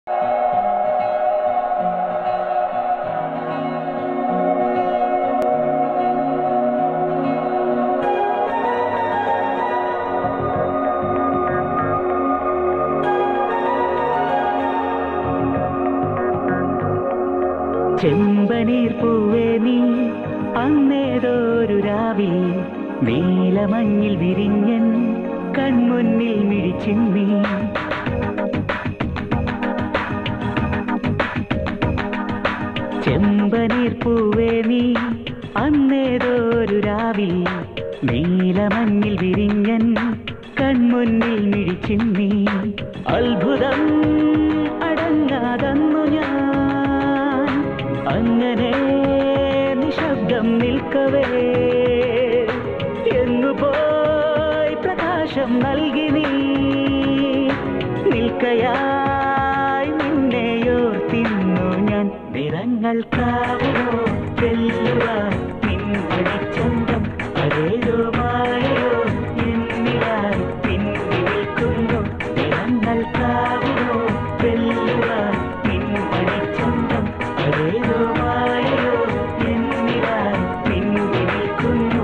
ചെമ്പനീർ പൂവേ നീ അന്നേതോരു രാവിൽ നീലമഞ്ഞിൽ വിരിഞ്ഞൻ കൺമുന്നിൽ മിഴിച്ചിന്നി ചെമ്പനീർ പൂവേ നീ അന്നേതോരു രാവിൽ നീലമഞ്ഞിൽ വിരിഞ്ഞൻ കൺമുന്നിൽ മിഴിച്ചിന്നി അത്ഭുതം അടങ്ങാതന്നു ഞാൻ അങ്ങനെ നിശബ്ദം നിൽക്കവേ എങ്ങു പോയി പ്രകാശം നൽകി നീ നിൽക്കയായി നിന്നെയോർത്തിന്നു ഞാൻ നിറങ്ങൾക്കാവോ വെല്ലുവാൻ നിൻവഴിച്ചന്തം അതേതോ മായയോ എന്നിലായി പിന്നി നിൽക്കുന്നു നിറങ്ങൾക്കാവോ വെല്ലുവാൻ നിൻവഴിച്ചന്തം അതേതോ മായയോ എന്നിലായി പിന്നി നിൽക്കുന്നു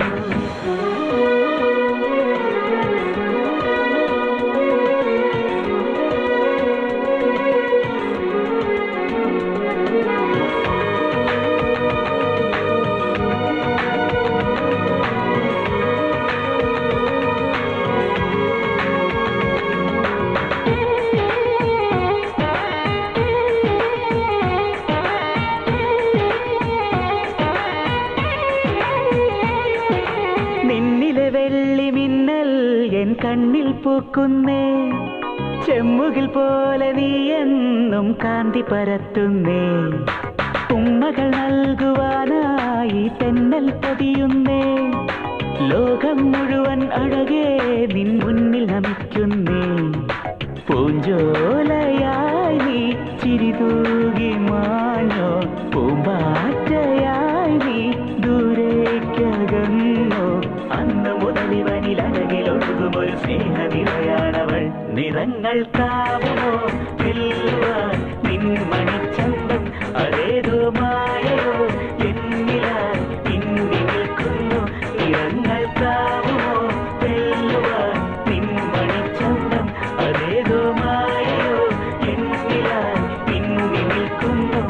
നിന്നിലെ വെള്ളി മിന്നൽ എൻ കണ്ണിൽ പൂക്കുന്നേ ചെമ്മുകിൽ പോലെ നീ എന്നും കാന്തി പരത്തുന്നേ ഉമ്മകൾ നൽകുവാനായി തെന്നൽ പൊതിയുന്നേ ലോകം മുഴുവൻ അഴകേ നിൻ മുന്നിൽ നമിക്കുന്നേ പൂഞ്ചോലയായി നീ ചിരിതൂകി മാഞ്ഞോ പൂമ്പാറ്റയായി നീ ദൂരേക്കകന്നോ അന്ന് മുതൽ ഇവനിൽ അഴകിലൊഴുകും ഒരു സ്നേഹനിറയാണവൾ നിറങ്ങൾക്കാവുമോ വെല്ലുവാൻ നിൻ മണിച്ചന്തം അതേതോ മായയോ എന്നിലായി പിന്നി നിൽക്കുന്നു നിറങ്ങൾക്കാവുമോ വെല്ലുവാൻ നിൻ മണിച്ചന്തം അതേതോ മായയോ എന്നിലായി പിന്നി നിൽക്കുന്നു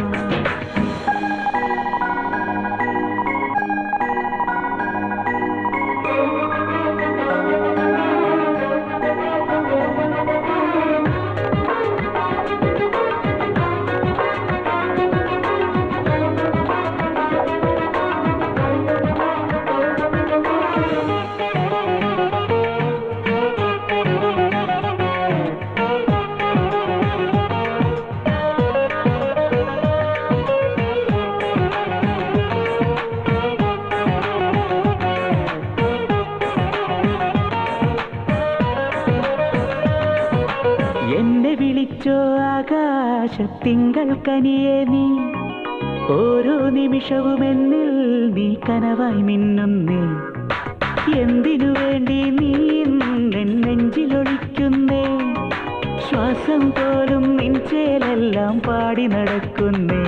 എന്നെ വിളിച്ചോ ആകാശത്തിങ്കൾ കനിയെ നീ ഓരോ നിമിഷവും എന്നിൽ നീ കനവായി മിന്നുന്നേ എന്തിനു വേണ്ടി നീ എൻ നെഞ്ചിലൊളിക്കുന്നേ ശ്വാസം പോലും നിൻചേലെല്ലാം പാടി നടക്കുന്നേ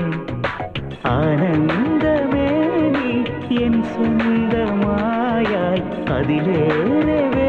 ആനന്ദമേ നീ എൻ സ്വന്തമായാൽ അതിലേറെ